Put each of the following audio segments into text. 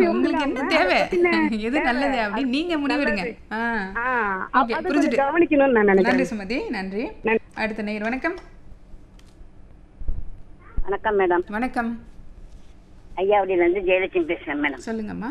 உங்களுக்கு என்ன இல்லாம தேவை அதை பத்தின எது நல்லது அப்படின்னு நீங்க முடிவெடுங்க ஆ ஆ, ஓகே அதை புரிஞ்சுட்டு கொஞ்சம் கவனிக்கணும்னு நான் நன்றி நினைக்கிறேன் சுமதி நன்றி நன்றி. அடுத்த நேயர் வணக்கம் வணக்கம் மேடம் வணக்கம் ஐயாவடியிலேருந்து ஜெயலட்சுமி பேசுகிறேன் மேடம் சொல்லுங்கம்மா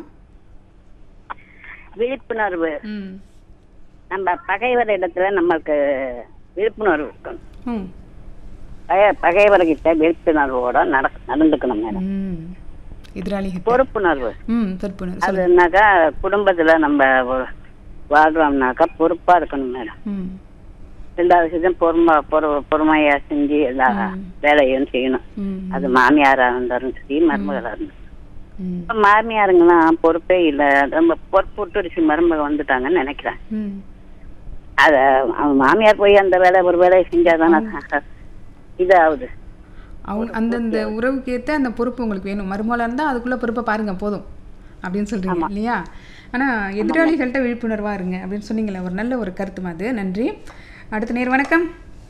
விழிப்புணர்வு ம் நம்ம பகைவர் இடத்துல நம்மளுக்கு விழிப்புணர்வு இருக்கணும் ம் பகை பகைவர்கிட்ட விழிப்புணர்வோட நட நடந்துக்கணும் மேடம் ம் எதிராளிகிட்ட பொறுப்புணர்வு ம் பொறுப்புணர்வு சொல்லுங்க அதுனாக்கா குடும்பத்துல நம்ம ஒரு வாழ்றோம்னாக்கா பொறுப்பா இருக்கணும் மேடம் ம் ரெண்டாவது விஷயம் பொறுமை பொறு பொறுமையா செஞ்சு எல்லா வேலையும் செய்யணும் ம் அது மாமியாரா இருந்தாலும் சரி மருமகளா இருந்தாலும் ம் இப்ப மாமியாருங்கெல்லாம் பொறுப்பே இல்லை ரொம்ப பொறுப்பு விட்டுடுச்சு மருமக வந்துட்டாங்கன்னு நினைக்கிறேன் ம் அத அவன் மாமியார் போய் அந்த வேலை ஒரு வேலையை செஞ்சாதானே இது ஆகுது அவங்க அந்தந்த உறவுக்கு ஏற்ற அந்த பொறுப்பு உங்களுக்கு வேணும் மருமகளா இருந்தால் அதுக்குள்ள பொறுப்பை பாருங்க போதும் அப்படின்னு சொல்றீங்க இல்லையா ஆனா எதிராளிகள்கிட்ட விழிப்புணர்வா இருங்க அப்படின்னு சொன்னீங்களே ஒரு நல்ல ஒரு கருத்துமா அது நன்றி அடுத்த நேர் வணக்கம்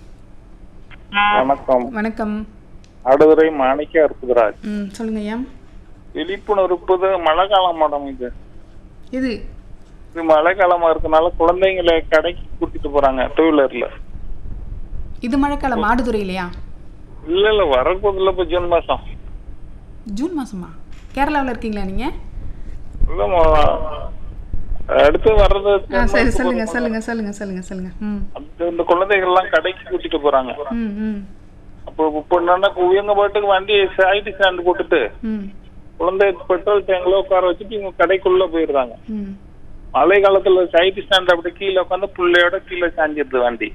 வணக்கம் வணக்கம் அடுதுரை மாணிக்க அற்புதராஜ் ம் சொல்லுங்க ஐயா விழிப்புணர்வு மழை காலம் மேடம் இது இது இது மழை காலமா இருக்கனால குழந்தைங்களை கடைக்கு கூட்டிட்டு போறாங்க டூ வீலர்ல இது மழைக்காலம் ஆடுதுறை இல்லையா இல்ல இல்ல வரப்போதில்ல இப்ப ஜூன் மாசம் ஜூன் மாசமா கேரளாவில் இருக்கீங்களா நீங்க இல்ல ம- அடுத்து வர்றது ஆ சரி சொல்லுங்க சொல்லுங்க சொல்லுங்க சொல்லுங்க சொல்லுங்க ம் அந்த இந்த குழந்தைகள் எல்லாம் கடைக்கு கூட்டிட்டு போறாங்க ம் ம் அப்போ இப்போ என்னன்னா இவங்க பாட்டுக்கு வண்டி சைடு ஸ்டாண்ட் போட்டுட்டு ம் குழந்தை பெட்ரோல் டேங்க்ல உட்கார வச்சுட்டு இவங்க கடைக்குள்ள போயிடுறாங்க ம் மழை காலத்துல சைடு ஸ்டாண்ட் அப்படி கீழே உட்காந்து புள்ளையோட கீழே சாஞ்சிருது வண்டி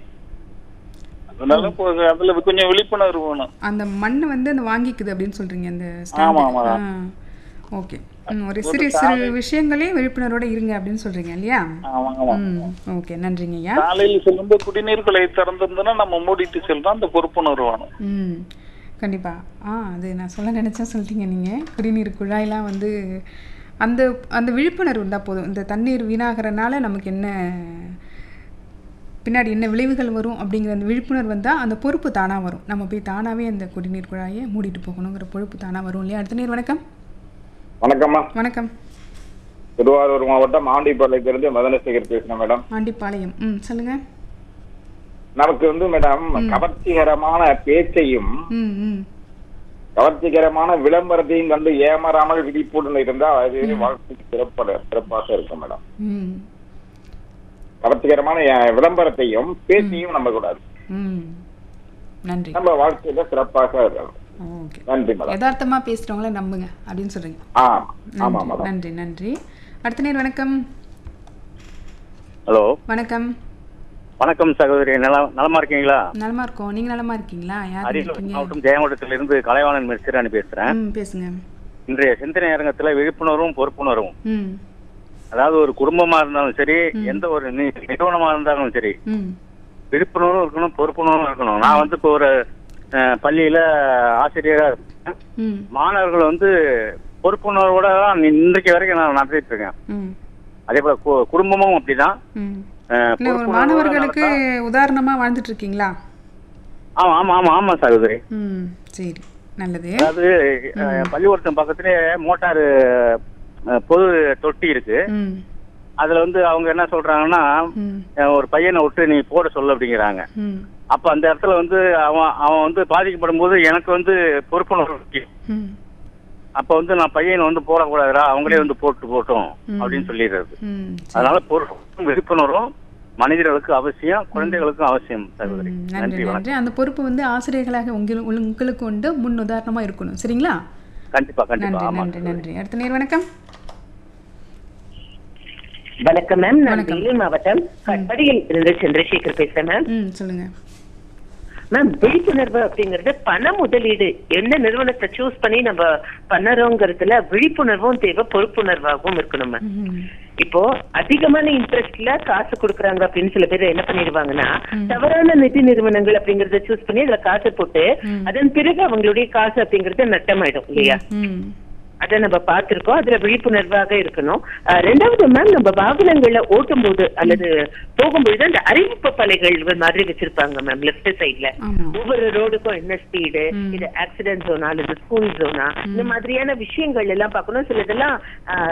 அதனால இப்போ அதுல கொஞ்சம் விழிப்புணர்வு வேணும் அந்த மண் வந்து அந்த வாங்கிக்குது அப்படின்னு சொல்றீங்க அந்த ஆமா, ஸ்டாண்ட் ஆமா. ஓகே ம் ஒரு சிறு சிறு விஷயங்களே விழிப்புணர்வோட இருங்க அப்படின்னு சொல்றீங்க இல்லையா ஆமாங்க ஆமா. ம் ஓகே நன்றிங்க ஐயா காலையில செல்லும்போது குடிநீர் குழாய் திறந்திருந்ததுன்னா நம்ம மூடிட்டு செல்றோம் அந்த பொறுப்புணர்வு வேணும் ம் கண்டிப்பா ஆ அது நான் சொல்ல நினைச்சேன் சொல்லிட்டீங்க நீங்க குடிநீர் குழாயெல்லாம் வந்து அந்த அந்த விழிப்புணர்வு இருந்தால் போதும் இந்த தண்ணீர் வீணாகிறனால நமக்கு என்ன பின்னாடி என்ன விளைவுகள் வரும் அப்படிங்கிற அந்த விழிப்புணர்வு வந்தால் அந்த பொறுப்பு தானாக வரும் நம்ம போய் தானாகவே அந்த குடிநீர் குழாயை மூடிட்டு போகணுங்கிற பொறுப்பு தானாக வரும் இல்லையா அடுத்த நேர் வணக்கம் வணக்கம்மா வணக்கம் திருவாரூர் மாவட்டம் ஆண்டிப்பாளையத்திலிருந்து மதனசேகர் பேசுறேன் மேடம் ஆண்டிப்பாளையம் ம் சொல்லுங்கள் நமக்கு வந்து மேடம் கவர்ச்சிகரமான பேச்சையும் ம் ம் கவர்ச்சிகரமான விளம்பரத்தையும் கண்டு ஏமாறாமல் விழிப்புடன் இருந்தா அது வாழ்க்கை சிறப்பட சிறப்பாக இருக்கும் மேடம் ம் கவர்ச்சிகரமான அஹ், விளம்பரத்தையும் பேச்சையும் நம்ப கூடாது ம் நன்றி நம்ம வாழ்க்கையில சிறப்பாக இருக்கணும் ஓகே நன்றி மேடம் யதார்த்தமா பேசுறவங்கள நம்புங்க அப்படின்னு சொல்றீங்க ஆ ஆமா நன்றி மேடம் நன்றி நன்றி அடுத்த நேர் வணக்கம் ஹலோ வணக்கம் வணக்கம் சகோதரி நல நலமா இருக்கீங்களா நலமா இருக்கோம் நீங்க நலமா இருக்கீங்களா யார் அரியலூர் இருக்கீங்க மாவட்டம் ஜெயங்கொண்டத்திலிருந்து கலைவாணன் மெர்சிராணி பேசுறேன் ம் பேசுங்க இன்றைய சிந்தனை அரங்கத்துல விழிப்புணர்வும் பொறுப்புணர்வும் ம் அதாவது ஒரு குடும்பமா இருந்தாலும் சரி எந்த ஒரு நி- நிறுவனமா இருந்தாலும் சரி ம் விழிப்புணர்வும் இருக்கணும் பொறுப்புணர்வும் இருக்கணும் நான் வந்து இப்போ ஒரு அஹ், பள்ளியில ஆசிரியரா இருக்கேன். ம் மாணவர்கள் வந்து பொறுப்புணர்வோட தான் இன்றைக்கு வரைக்கும் நான் நடத்திட்டு இருக்கேன் ம் அதே போல கு- குடும்பமும் அப்படிதான் ம் அஹ், இல்லை ஒரு பொறுப்புணர்வோட மாணவர்களுக்கு நடந்தா- உதாரணமா வாழ்ந்துட்டு இருக்கீங்களா ஆமா ஆமா ஆமா ஆமா சகோதரி ம் சரி நல்லது அதாவது அஹ், பள்ளிக்கூடத்தின் பக்கத்துலயே மோட்டார் பொது தொட்டி இருக்கு ம் அதுல வந்து அவங்க என்ன சொல்றாங்கன்னா ம் அஹ், ஒரு பையனை விட்டு நீ போட சொல்லு அப்படிங்கிறாங்க ம் அப்ப அந்த இடத்துல வந்து அவன் அவன் வந்து பாதிக்கப்படும் போது எனக்கு வந்து பொறுப்புணர்வு இருக்கு. ம் அப்ப வந்து நான் பையனை வந்து போடக்கூடாதுடா அவங்களே வந்து போட்டு போட்டோம் அப்படின்னு சொல்லிடுறது ம் அதனால பொறுப்பும் விழிப்புணர்வும் மனிதர்களுக்கு அவசியம் குழந்தைகளுக்கும் அவசியம் சகோதரி ம், நன்றி நன்றி வணக்கம் நன்றி அந்த பொறுப்பு வந்து ஆசிரியர்களாக உங்களுக்கு உங்களுக்கு உண்டு முன் உதாரணமா இருக்கணும் சரிங்களா கண்டிப்பா கண்டிப்பா நன்றி ஆமா நன்றி நன்றி அடுத்த நேர் வணக்கம் வணக்கம் மேம் நான் வணக்கம். வேலூர் மாவட்டம் கட்படியில் இருந்து சந்திரசேகர் பேசுறேன் மேம் ம் சொல்லுங்க மேம் விழிப்புணர்வு அப்படிங்கறது பண முதலீடு எந்த நிறுவனத்தை சூஸ் பண்ணி நம்ம பண்ணறோங்கிறதுல விழிப்புணர்வும் தேவை பொறுப்புணர்வாகவும் இருக்கணும் மேம் ம் இப்போ அதிகமான இன்ட்ரெஸ்ட்ல காசு கொடுக்குறாங்க அப்படின்னு சில பேர் என்ன பண்ணிடுவாங்கன்னா தவறான நிதி நிறுவனங்கள் அப்படிங்கறத சூஸ் பண்ணி அதுல காசு போட்டு அதன் பிறகு அவங்களுடைய காசு அப்படிங்கறது நட்டமாயிடும் இல்லையா ம் அதை நம்ம பார்த்திருக்கோம் அதுல விழிப்புணர்வாக இருக்கணும் அஹ் ரெண்டாவது மேம் நம்ம வாகனங்கள்ல ஓட்டும் போது அல்லது போகும்போது அந்த அறிவிப்பு பலைகள் மாதிரி வச்சிருப்பாங்க மேம் லெஃப்ட் சைட்ல ஆமா ஒவ்வொரு ரோடுக்கும் என்ன ஸ்பீடு இது ஆக்சிடென்ட் ஜோனா அல்லது ஸ்கூல் ஜோனா இந்த மாதிரியான விஷயங்கள் எல்லாம் பார்க்கணும் சிலதெல்லாம் அஹ்,